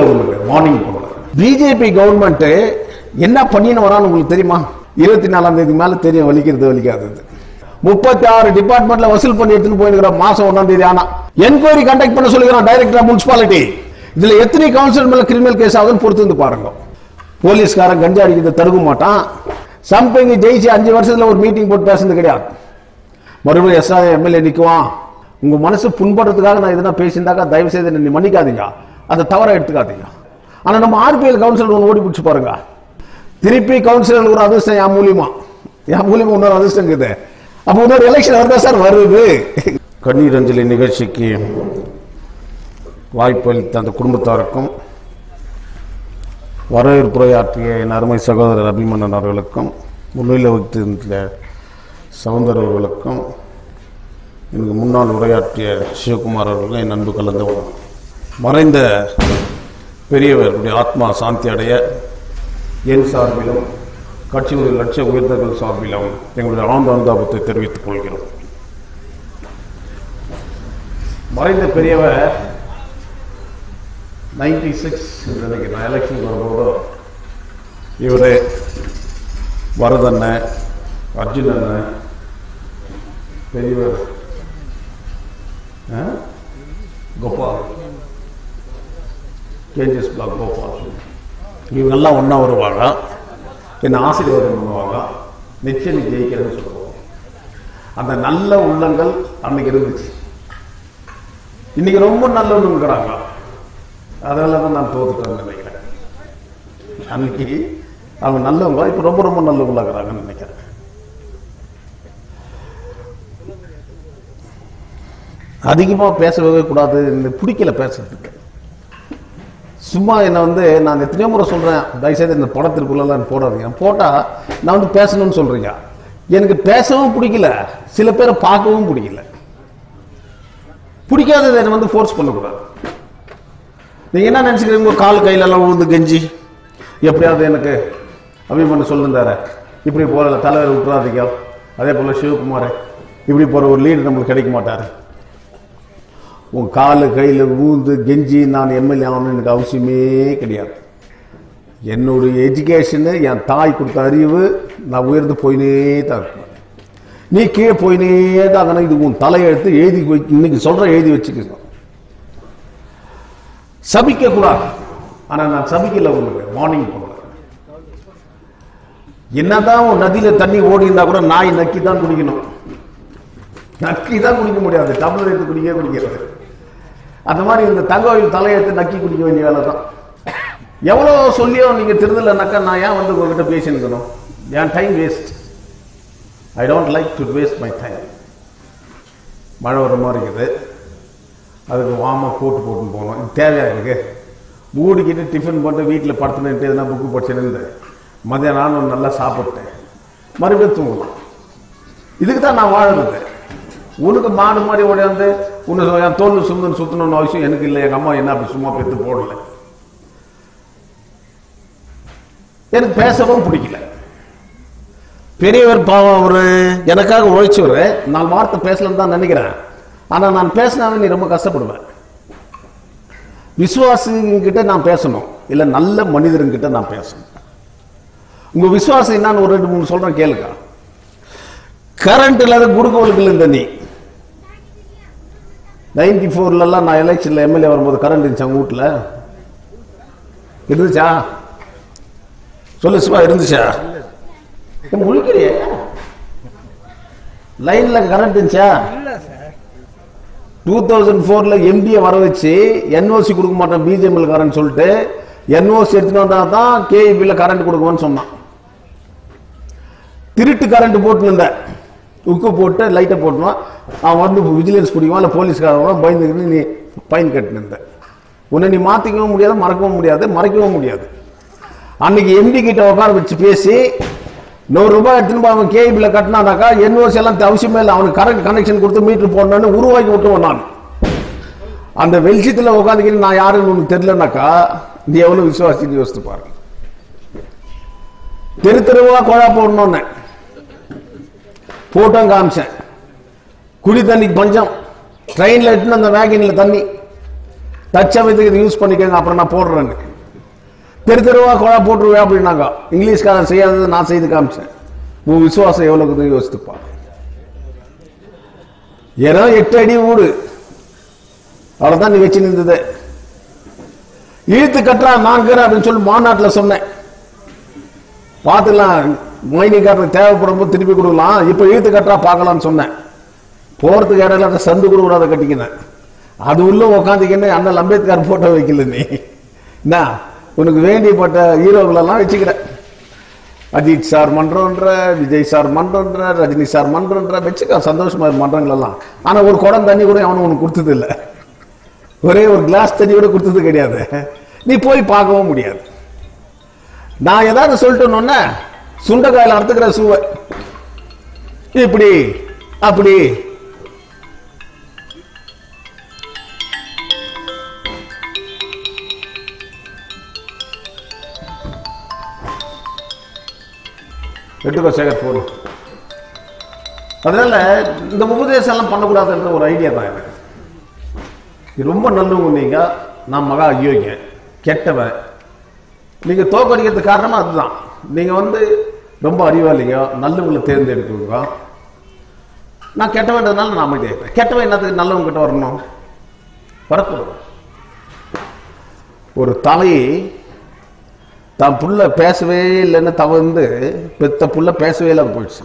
உங்களுக்கு மார்னிங் போல BJP government என்ன பண்ணின்னு வரான்னு உங்களுக்கு தெரியுமா இருபத்தி நாலாம் தேதி மேல தெரியும் வலிக்கிறது வலிக்காதது முப்பத்தி ஆறு டிபார்ட்மெண்ட்ல வசூல் பண்ணி எடுத்துன்னு போயிருக்கிற மாசம் ஒன்னாம் தேதி ஆனா என்கொயரி கண்டக்ட் பண்ண சொல்லிக்கிறான் டைரக்டர் ஆஃப் முனிசிபாலிட்டி இதுல எத்தனை கவுன்சிலர் மேல கிரிமினல் கேஸ் ஆகுதுன்னு பொறுத்து வந்து பாருங்க போலீஸ்காரன் கஞ்சா அடிக்கிறத தடுக்க மாட்டான் சம்திங் ஜெயிச்சு அஞ்சு வருஷத்துல ஒரு மீட்டிங் போட்டு பேசுறது கிடையாது மறுபடியும் எஸ்ஆ எம்எல்ஏ நிக்குவான் உங்க மனசு புண்படுறதுக்காக நான் எதுனா பேசியிருந்தாக்கா தயவு செய்து என்னை மன்னிக்காதீங்க அதை தவற எடுத்துக்காதீங்க ஆனா நம்ம ஆர்பிஎல் கவுன்சிலர் ஒன்று ஓடி பிடிச்சு பாருங்க திருப்பி கவுன்சிலர் ஒரு அதிர்ஷ்டம் என் மூலியமா என் மூலியமா இன்னொரு அதிர்ஷ்டம் இருக்குது அப்போ இன்னொரு எலெக்ஷன் வருதா சார் வருது கண்ணீர் அஞ்சலி நிகழ்ச்சிக்கு வாய்ப்பளித்த அந்த குடும்பத்தாருக்கும் வரவேற்புரையாற்றிய என் அருமை சகோதரர் அபிமன்னன் அவர்களுக்கும் முன்னிலை வகித்திருந்த சவுந்தர் அவர்களுக்கும் எனக்கு முன்னால் உரையாற்றிய சிவகுமார் அவர்களுக்கும் என் அன்பு கலந்த வணக்கம். மறைந்த பெரியவர்களுடைய ஆத்மா சாந்தி அடைய என் சார்பிலும் கட்சியுடைய லட்சிய உயர்ந்தர்கள் சார்பிலும் எங்களுடைய ஆழ்ந்த அனுதாபத்தை தெரிவித்துக் கொள்கிறோம் மறைந்த பெரியவர் நைன்டி சிக்ஸ் நினைக்கிறேன் எலெக்ஷன் வரும்போது இவர் வரதண்ணன் அர்ஜுன் அண்ணன் பெரியவர் ஆ? கோபால் கேஜிஎஸ் பிளாக் கோபால் இவங்கெல்லாம் ஒன்றா வருவாங்க என்னை ஆசீர்வாதம் பண்ணுவாங்க நிச்சயம் நீ ஜெயிக்கிறேன்னு சொல்லுவாங்க அந்த நல்ல உள்ளங்கள் அன்னைக்கு இருந்துச்சு இன்னைக்கு ரொம்ப நல்லவங்க இருக்கிறாங்க அதனால தான் நான் தோத்துட்டேன்னு நினைக்கிறேன் அன்னைக்கு அவங்க நல்லவங்க இப்போ ரொம்ப ரொம்ப நல்லவங்களா இருக்கிறாங்கன்னு நினைக்கிறேன் அதிகமாக பேசவே கூடாது இந்த பிடிக்கல பேசுறதுக்கு சும்மா என்னை வந்து நான் எத்தனையோ முறை சொல்கிறேன் தயவுசெய்து இந்த படத்திற்குள்ளெல்லாம் போடாதீங்க போட்டால் நான் வந்து பேசணும்னு சொல்கிறீங்க எனக்கு பேசவும் பிடிக்கல சில பேரை பார்க்கவும் பிடிக்கல பிடிக்காததை என்னை வந்து ஃபோர்ஸ் பண்ணக்கூடாது நீங்கள் என்ன நினச்சிக்கிறீங்க உங்க கால் கையிலெல்லாம் விழுந்து கெஞ்சி எப்படியாவது எனக்கு அபிமன்யு சொல்லிருந்தாரு இப்படி போகிற தலைவர் விட்டுறாதீங்க அதே போல் சிவகுமார் இப்படி போகிற ஒரு லீடர் நம்மளுக்கு கிடைக்க மாட்டார் உன் காலு கையில் ஊந்து கெஞ்சி நான் எம்எல்ஏ ஆகணும்னு எனக்கு அவசியமே கிடையாது என்னுடைய எஜுகேஷனு என் தாய் கொடுத்த அறிவு நான் உயர்ந்து போயினே தான் இருப்பேன் நீ கீழே போயினே தான் இருக்கணும். இது உன் தலையெழுத்து எழுதி வை இன்னைக்கு சொல்ற எழுதி வச்சுக்கோங்க சபிக்க கூடாது ஆனா நான் சபிக்கல உங்களுக்கு வார்னிங் பண்ணல என்னதான் ஒரு நதியில தண்ணி ஓடி இருந்தா கூட நாய் நக்கி தான் குடிக்கணும் நக்கி தான் குடிக்க முடியாது டம்ளர் எடுத்து குடிக்க குடிக்கிறது அந்த மாதிரி இந்த தகவல் தலையெடுத்து நக்கி குடிக்க வேண்டிய வேலை தான் எவ்வளோ சொல்லியோ நீங்க திருந்தலைனாக்கா நான் ஏன் வந்து உங்ககிட்ட பேசினுக்கணும் என் time waste I don't like to waste my time மழை வர மாதிரி இருக்குது அதுக்கு வாமா போட்டு போட்டுன்னு போகணும் இது தேவையா இருக்கு மூடிக்கிட்டு டிஃபன் போட்டு வீட்டில் படுத்துனுட்டு எதனா புக்கு படிச்சுன்னு மதியானம் நானும் நல்லா சாப்பிட்டேன் மறுபடியும் தூங்கலாம் இதுக்கு தான் நான் வாழுறது உனக்கு மாடு மாதிரி ஓடியாந்து உன்னை என் தோல் சுந்தன் சுத்தணும்னு அவசியம் எனக்கு இல்லை எங்கள் அம்மா என்ன அப்படி சும்மா பெற்று போடல எனக்கு பேசவும் பிடிக்கல பெரியவர் பாவம் அவரு எனக்காக உழைச்சவர் நான் வார்த்தை பேசலன்னு தான் நினைக்கிறேன் ஆனா நான் பேசினாவே நீ ரொம்ப கஷ்டப்படுவேன் விசுவாசிங்கிட்ட நான் பேசணும் இல்ல நல்ல மனிதருங்கிட்ட நான் பேசணும் உங்க விசுவாசம் என்னன்னு ஒரு ரெண்டு மூணு சொல்றேன் கேளுங்க கரண்ட் இல்லாத குடுக்கவளுக்கு இல்லை தண்ணி நைன்டி ஃபோர்லலாம் நான் எலெக்ஷனில் எம்எல்ஏ வரும்போது கரண்ட் இருந்துச்சு அவங்க வீட்டில் இருந்துச்சா சொல்லு சிவா இருந்துச்சா ஏன் முழிக்கிறியே லைன்ல கரண்ட் இருந்துச்சா டூ தௌசண்ட் ஃபோர்ல எம்டியை வர வச்சு என்ஓசி கொடுக்க மாட்டேன் பிஜேபியில் கரண்ட் சொல்லிட்டு என்ஓசி எடுத்துட்டு வந்தா தான் கேஇபியில் கரண்ட் கொடுக்குவேன்னு சொன்னான் திருட்டு கரண்ட் போட்டு இருந்தேன் உக்கு போட்டு லைட்டை போட்டுவான் அவன் வந்து விஜிலன்ஸ் பிடிக்குவான் இல்லை போலீஸ்காரன் பயந்துக்கிட்டு நீ ஃபைன் கட்டின்னு இருந்த உன்னை நீ மாற்றிக்கவும் முடியாது மறக்கவும் முடியாது மறைக்கவும் முடியாது அன்னைக்கு எம்டி கிட்ட உட்கார வச்சு பேசி நூறு ரூபாய் எடுத்துன்னு போய் அவன் கேபிள் கட்டினானாக்கா என்ஓசி எல்லாம் அவசியமே இல்லை அவனுக்கு கரண்ட் கனெக்ஷன் கொடுத்து மீட்டர் போடணும்னு உருவாக்கி விட்டுருவோம் நான் அந்த வெளிச்சத்தில் உட்காந்துக்கிட்டு நான் யாருன்னு உனக்கு தெரியலனாக்கா நீ எவ்வளவு விசுவாசின்னு யோசித்து பாரு தெரு தெருவா குழா போடணும்னு போட்டோம் காமிச்சேன் குடி தண்ணிக்கு பஞ்சம் ட்ரெயினில் எடுத்துன்னு அந்த வேகனில் தண்ணி தற்சமயத்துக்கு இது யூஸ் பண்ணிக்கோங்க அப்புறம் நான் போடுறேன்னு தெரு தெருவா குழா போட்டுருவேன் அப்படின்னாங்க இங்கிலீஷ்காரன் செய்யாதது நான் செய்து காமிச்சேன் உன் விசுவாசம் எவ்வளவுக்கு யோசித்துப்பா ஏதோ எட்டு அடி ஊடு அவ்வளவுதான் நீ வச்சு நின்றது இழுத்து கட்டுறா நான் இருக்கிறேன் அப்படின்னு சொல்லி மாநாட்டில் சொன்னேன் பார்த்துக்கலாம் மைனிங்காரனுக்கு தேவைப்படும் போது திருப்பி கொடுக்கலாம் இப்போ இழுத்து கட்டுறா பார்க்கலாம்னு சொன்னேன் போறதுக்கு இடையில அந்த சந்து கூட விடாத கட்டிக்கினேன் அது உள்ள உக்காந்துக்கின்னு அண்ணல் அம்பேத்கர் போட்டோ வைக்கல நீ என்ன உனக்கு வேண்டியப்பட்ட ஹீரோகளெல்லாம் வச்சுக்கிறேன் அஜித் சார் மன்றம்ன்ற விஜய் சார் மன்றம்ன்ற ரஜினி சார் மன்றம்ன்ற வச்சுக்க சந்தோஷமா இரு மன்றங்கள் எல்லாம் ஆனா ஒரு குடம் தண்ணி கூட அவனுக்கு உனக்கு கொடுத்தது இல்லை ஒரே ஒரு கிளாஸ் தண்ணி கூட கொடுத்தது கிடையாது நீ போய் பார்க்கவும் முடியாது நான் ஏதாவது சொல்லிட்டேன்னு சுண்டைக்காயில அறுத்துக்கிற சூவை இப்படி அப்படி எடுத்துக்கோ சேகர் போன் அதனால இந்த உபதேசம் எல்லாம் பண்ணக்கூடாதுன்ற ஒரு ஐடியா தான் எனக்கு இது ரொம்ப நல்லவங்க நீங்க நான் மகா அயோக்கியன் கெட்டவன் நீங்க தோக்கடிக்கிறதுக்கு காரணமா அதுதான் நீங்க வந்து ரொம்ப அறிவாளிங்க நல்லவங்களை தேர்ந்தெடுக்குங்க நான் கெட்டவன்றதுனால நான் அமைதியாக இருப்பேன் கெட்டவன் என்னத்துக்கு நல்லவங்க கிட்ட வரணும் வரக்கூடாது ஒரு தாய் தான் புள்ள பேசவே இல்லைன்னு தவந்து பெத்த புள்ள பேசவே இல்லை போயிடுச்சு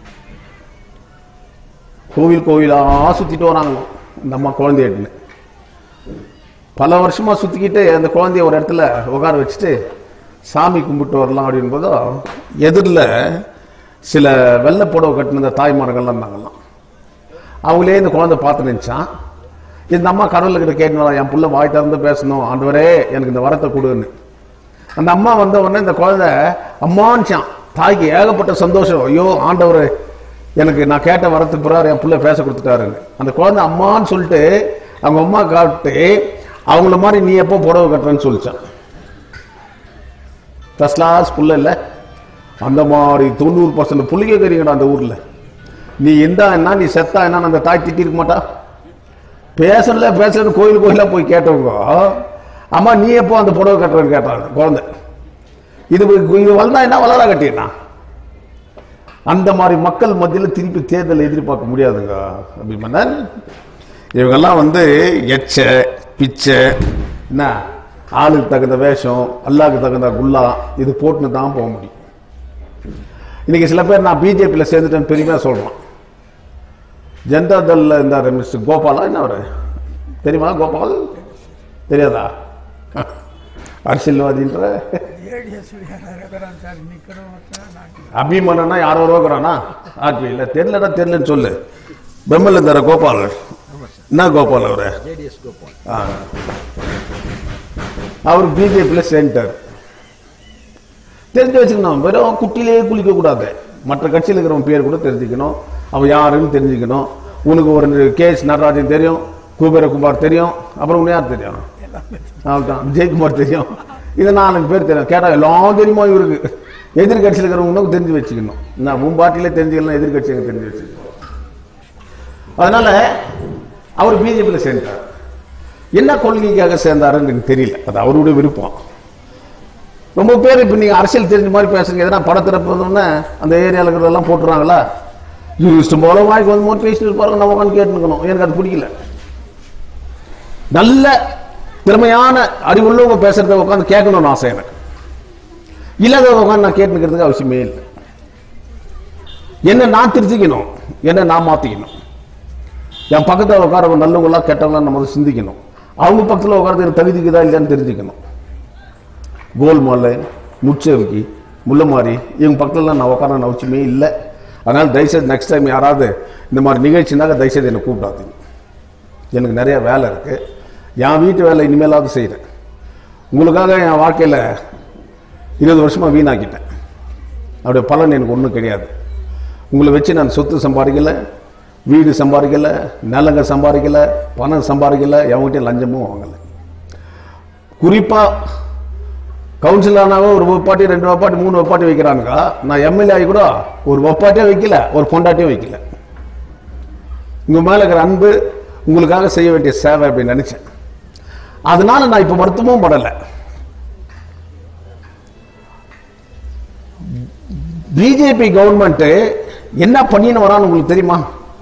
கோவில் கோவிலா சுத்திட்டு வராங்க இந்த அம்மா குழந்தையிட்டுன்னு பல வருஷமா சுத்திக்கிட்டு அந்த குழந்தைய ஒரு இடத்துல உட்கார வச்சுட்டு சாமி கும்பிட்டு வரலாம் அப்படின் போதோ எதிரில் சில வெள்ளை புடவை கட்டின இந்த தாய்மார்கள்லாம் இருந்தாங்களாம் அவங்களே இந்த குழந்தை பார்த்து நினச்சான் இந்த அம்மா கடவுள்கிட்ட கேட்டுனா என் புள்ள வாய் திறந்து பேசணும் ஆண்டவரே எனக்கு இந்த வரத்தை கொடுன்னு அந்த அம்மா வந்த உடனே இந்த குழந்தை அம்மான்ச்சான் தாய்க்கு ஏகப்பட்ட சந்தோஷம் ஐயோ ஆண்டவர் எனக்கு நான் கேட்ட வரத்துக்கு பிறகு என் புள்ள பேச கொடுத்துட்டாருன்னு அந்த குழந்தை அம்மான்னு சொல்லிட்டு அவங்க அம்மா காட்டு அவங்கள மாதிரி நீ எப்போ புடவை கட்டுறேன்னு சொல்லிச்சான் ஃபர்ஸ்ட் கிளாஸ் புள்ள இல்லை அந்த மாதிரி தொண்ணூறு பர்சன்ட் புள்ளிக கறிங்கடா அந்த ஊரில் நீ எந்தா என்ன நீ செத்தா என்ன அந்த தாய் திட்டிருக்க மாட்டா பேசல பேசலன்னு கோயில் கோயிலாக போய் கேட்டவங்க அம்மா நீ எப்போ அந்த புடவை கட்டுறன்னு கேட்டாங்க குழந்தை இது இது வளர்ந்தா என்ன வளரா கட்டினா அந்த மாதிரி மக்கள் மத்தியில் திருப்பி தேர்தல் எதிர்பார்க்க முடியாதுங்க அபிமன்னன் இவங்கெல்லாம் வந்து எச்ச பிச்சை என்ன ஆளுக்கு தகுந்த வேஷம் அல்லாவுக்கு தகுந்த குல்லா இது போட்டுன்னு தான் போக முடியும் இன்னைக்கு சில பேர் நான் பிஜேபியில் சேர்ந்துட்டேன்னு பெருமையாக சொல்கிறான் ஜனதா தள்ல இருந்தார் மிஸ்டர் கோபாலா என்ன அவரு தெரியுமா கோபால் தெரியாதா அரசியல்வாதின்ற ஏடிஎஸ் இருக்கிறான் சார் நிற்கிறோம் அபிமன்னா யாரோ ரோக்கிறானா ஆர்பிஐல தெரியலடா தெரியலன்னு சொல்லு பெம்மல்ல தர கோபால் என்ன கோபால் அவரு ஜேடிஎஸ் கோபால் ஆ. அவர் பிஜேபியில் சென்டர் தெரிஞ்சு வச்சுக்கணும் வெறும் குட்டிலேயே குளிக்க கூடாது மற்ற கட்சியில் இருக்கிறவன் பேர் கூட தெரிஞ்சுக்கணும் அவன் யாருன்னு தெரிஞ்சுக்கணும் உனக்கு ஒரு கேஎஸ் நடராஜன் தெரியும் குபேரகுமார் தெரியும் அப்புறம் உன்னை யார் தெரியும் அவர்தான் விஜயகுமார் தெரியும் இது நாலு பேர் தெரியும் கேட்டால் எல்லாம் தெரியுமா இவருக்கு எதிர்கட்சியில் இருக்கிறவங்களுக்கு தெரிஞ்சு வச்சுக்கணும் நான் உன் பார்ட்டியிலே தெரிஞ்சுக்கலாம் எதிர்கட்சியை தெரிஞ்சு வச்சுக்கணும் அதனால அவர் பிஜேபியில் சேர்ந்தார் என்ன கொள்கைக்காக சேர்ந்தாருன்னு எனக்கு தெரியல அது அவருடைய விருப்பம் ரொம்ப பேர் இப்போ நீங்கள் அரசியல் தெரிஞ்ச மாதிரி பேசுறீங்க எதனா படத்திறப்பதுன்னு அந்த ஏரியாவில் இருக்கிறதெல்லாம் போட்டுறாங்களா இது இஷ்டம் போல வாய்க்கு வந்து மாதிரி பேசிட்டு இருப்பாரு நம்ம உட்காந்து கேட்டுக்கணும் எனக்கு அது பிடிக்கல நல்ல திறமையான அறிவுள்ளவங்க பேசுறத உட்காந்து கேட்கணும்னு ஆசை எனக்கு இல்லாத உட்காந்து நான் கேட்டுக்கிறதுக்கு அவசியமே இல்லை என்ன நான் திருத்திக்கணும் என்ன நான் மாத்திக்கணும் என் பக்கத்தில் உட்காரவங்க நல்லவங்களா கெட்டவங்களா நம்ம வந்து சிந்திக்கணும் அவங்க பக்கத்தில் உட்காரது தகுதிக்குதா இல்லையான்னு தெரிஞ்சுக்கணும் கோல்மாலை முச்சவிக்கி முள்ளமாரி இவங்க பக்கத்துலலாம் நான் உட்கார அவசியமே இல்லை அதனால் தயவுசெய்து நெக்ஸ்ட் டைம் யாராவது இந்த மாதிரி நிகழ்ச்சினாக்க தயவுசெய்து என்னை கூப்பிடாதீங்க எனக்கு நிறைய வேலை இருக்குது என் வீட்டு வேலை இனிமேலாவது செய்கிறேன் உங்களுக்காக என் வாழ்க்கையில் இருபது வருஷமாக வீணாக்கிட்டேன் அவருடைய பலன் எனக்கு ஒன்றும் கிடையாது உங்களை வச்சு நான் சொத்து சம்பாதிக்கலை வீடு சம்பாதிக்கலை நிலங்க சம்பாதிக்கலை பணம் சம்பாதிக்கலை எவங்ககிட்ட லஞ்சமும் வாங்கலை குறிப்பாக கவுன்சிலர்னாவே ஒரு ஒப்பாட்டி ரெண்டு ஒப்பாட்டி மூணு ஒப்பாட்டி வைக்கிறானுங்க நான் எம்எல்ஏ ஆகி கூட ஒரு ஒப்பாட்டியும் வைக்கல ஒரு பொண்டாட்டியும் வைக்கல உங்க மேல இருக்கிற அன்பு உங்களுக்காக செய்ய வேண்டிய சேவை அப்படின்னு நினைச்சேன் அதனால நான் இப்ப வருத்தமும் படலை பிஜேபி கவர்மெண்ட் என்ன பண்ணின்னு வரான்னு உங்களுக்கு தெரியுமா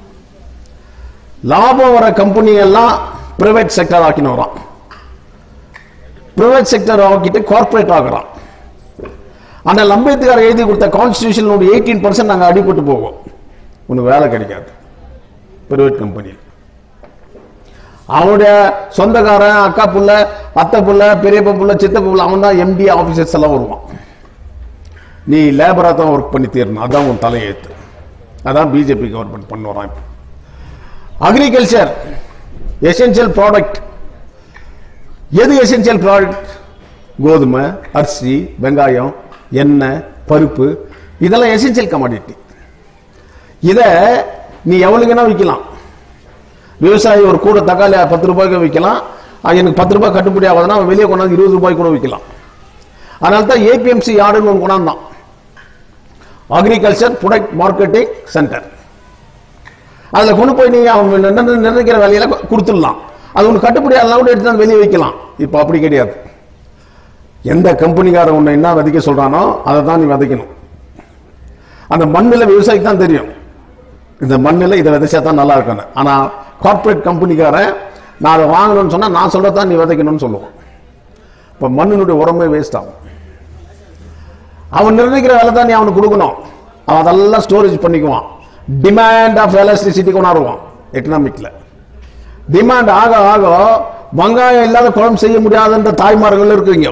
லாபம் வர கம்பெனி எல்லாம் பிரைவேட் செக்டர் ஆக்கின்னு வரான் பிரைவேட் செக்டர் ஆக்கிட்டு கார்ப்பரேட் ஆகுறான் ஆனால் அம்பேத்கர் எழுதி கொடுத்த கான்ஸ்டியூஷன் எயிட்டீன் பர்சன்ட் நாங்கள் அடிபட்டு போவோம் உனக்கு வேலை கிடைக்காது பிரைவேட் கம்பெனியில் அவனுடைய சொந்தக்காரன் அக்கா புள்ள அத்தை புள்ள பெரியப்ப புள்ள சித்தப்ப புள்ள அவன் தான் எம்டி ஆஃபீஸர்ஸ் எல்லாம் வருவான் நீ லேபராக தான் ஒர்க் பண்ணி தீரணும் அதான் உன் தலையெழுத்து அதான் பிஜேபி கவர்மெண்ட் பண்ண வரான் இப்போ அக்ரிகல்ச்சர் எசென்சியல் ப்ராடக்ட் எது எசென்சியல் ப்ராடக்ட் கோதுமை அரிசி வெங்காயம் எண்ணெய் பருப்பு இதெல்லாம் எசென்சியல் கமாடிட்டி இதை நீ எவ்வளவுக்குன்னா விற்கலாம் விவசாயி ஒரு கூட தக்காளி பத்து ரூபாய்க்கு விற்கலாம் அது எனக்கு பத்து ரூபாய் கட்டுப்படி ஆகுதுன்னா அவன் வெளியே கொண்டாந்து இருபது ரூபாய்க்கு கூட விற்கலாம் அதனால தான் ஏபிஎம்சி யார்டுன்னு ஒன்று கொண்டாந்தான் அக்ரிகல்ச்சர் ப்ரொடக்ட் மார்க்கெட்டிங் சென்டர் அதில் கொண்டு போய் நீங்கள் அவன் நிர்ண- நிர்ணயிக்கிற வேலையில கு- கொடுத்துடலாம் அது ஒன்று கட்டுப்படி அதெல்லாம் கூட எடுத்து வந்து வெளியே வைக்கலாம் இப்போ அப்படி கிடையாது எந்த கம்பெனிக்காரன் உன்னை என்ன விதைக்க சொல்றானோ அதை தான் நீ விதைக்கணும் அந்த மண்ணில் விவசாயிக்கு தான் தெரியும் இந்த மண்ணில் இதை விதைச்சா தான் நல்லா இருக்கணும் ஆனால் கார்ப்பரேட் கம்பெனிக்காரன் நான் அதை வாங்கணும்னு சொன்னால் நான் சொல்கிறத தான் நீ விதைக்கணும்னு சொல்லுவான் இப்போ மண்ணினுடைய உரமே வேஸ்ட் ஆகும் அவன் நிர்ணயிக்கிற வேலை தான் நீ அவனுக்கு கொடுக்கணும் அவன் அதெல்லாம் ஸ்டோரேஜ் பண்ணிக்குவான் டிமாண்ட் ஆஃப் எலக்ட்ரிசிட்டி கொண்டாடுவான் எக்கனாமிக்ல டிமாண்ட் ஆக ஆக வெங்காயம் இல்லாத குழம்பு செய்ய முடியாதுன்ற தாய்மார்கள் இருக்குங்க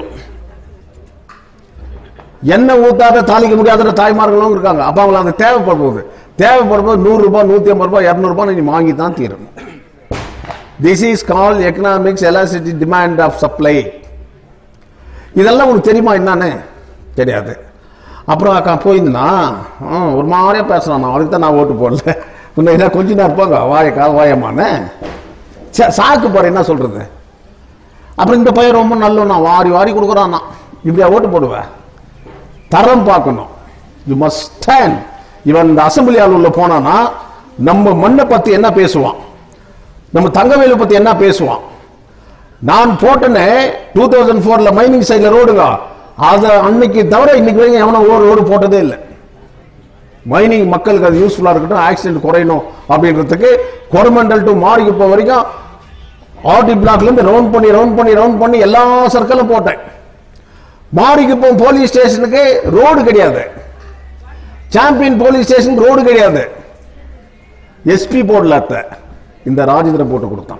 எண்ணெய் ஊத்தாத தாளிக்க முடியாதுன்ற தாய்மார்களும் இருக்காங்க அப்ப அவங்களுக்கு அந்த தேவைப்படும் போது தேவைப்படும் போது நூறு ரூபாய் நூத்தி ஐம்பது ரூபாய் இருநூறு ரூபாய் நீ வாங்கி தான் தீரணும் this is call economics elasticity demand of supply இதெல்லாம் உனக்கு தெரியுமா என்னன்னு தெரியாது அப்புறம் அக்கா போயிருந்தா ஒரு மாதிரியா பேசுறான் நான் அதுக்கு தான் நான் ஓட்டு போடல உன்னை என்ன கொஞ்ச நேரம் போங்க வாயக்கா வாயம்மான்னு சே சாக்கு போற என்ன சொல்றது அப்புறம் இந்த பையன் ரொம்ப நல்லவனா வாரி வாரி கொடுக்குறான் நான் இப்படியா ஓட்டு போடுவேன் தரம் பார்க்கணும் யூ மஸ்ட் ஸ்டாண்ட் இவன் இந்த அசம்பிளி ஆள் உள்ள போனானா நம்ம மண்ணை பத்தி என்ன பேசுவான் நம்ம தங்கவேலு பத்தி என்ன பேசுவான் நான் போட்டனே டூ தௌசண்ட் ஃபோர்ல மைனிங் சைட்ல ரோடுங்க அதை அன்னைக்கு தவிர இன்னைக்கு வரைக்கும் எவனோ ஒரு ரோடு போட்டதே இல்லை மைனிங் மக்களுக்கு அது யூஸ்ஃபுல்லா இருக்கட்டும் ஆக்சிடென்ட் குறையணும் அப்படின்றதுக்கு கொரமண்டல் டு மாரிக்குப்பம் வரைக்கும் ஆர்டி பிளாக்ல இருந்து ரவுண்ட் பண்ணி ரவுண்ட் பண்ணி ரவுண்ட் பண்ணி எல்லா சர்க்கிளும் போட்டேன் மாரிக்குப்பம் போலீஸ் ஸ்டேஷனுக்கு ரோடு கிடையாது சாம்பியன் போலீஸ் ஸ்டேஷன் ரோடு கிடையாது எஸ்பி போர்டில் அத்த இந்த ராஜேந்திரன் போட்டு கொடுத்தான்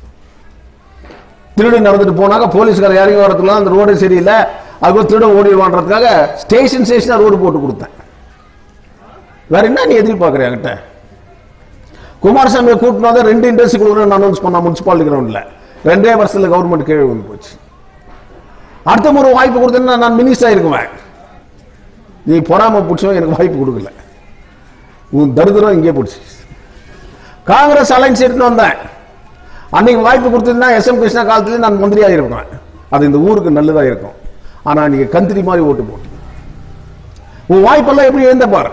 திருடு நடந்துட்டு போனாக்க போலீஸ்கார இறங்கி வரதுக்குள்ள அந்த ரோடு சரியில்லை அதுக்கு திருட ஓடிடுவான்றதுக்காக ஸ்டேஷன் ஸ்டேஷனா ரோடு போட்டு கொடுத்தேன் வேற என்ன நீ எதிர்பார்க்குற என்கிட்ட குமாரசாமியை கூட்டினா தான் ரெண்டு இண்டஸ்ட்ரி கொடுக்குறேன்னு அனௌன்ஸ் பண்ணா முனிசிபாலிட்டி கிரவுண்டில் ரெண்டே வருஷத்துல கவர்மெண்ட் கீழே வந்து போச்சு அடுத்த முறை வாய்ப்பு கொடுத்தேன்னா நான் மினிஸ்டர் இருக்குவேன் நீ பொறாம பிடிச்சவன் எனக்கு வாய்ப்பு கொடுக்கல உன் தரித்திரம் இங்கே பிடிச்சி காங்கிரஸ் அலைன்ஸ் எடுத்துன்னு வந்தேன் அன்னைக்கு வாய்ப்பு கொடுத்திருந்தா எஸ் எம் கிருஷ்ணா காலத்துல நான் மந்திரியாக இருப்பேன் அது இந்த ஊருக்கு நல்லதா இருக்கும் ஆனா நீங்க கந்திரி மாதிரி ஓட்டு போட்டு உன் வாய்ப்பெல்லாம் எப்படி எழுந்த பாரு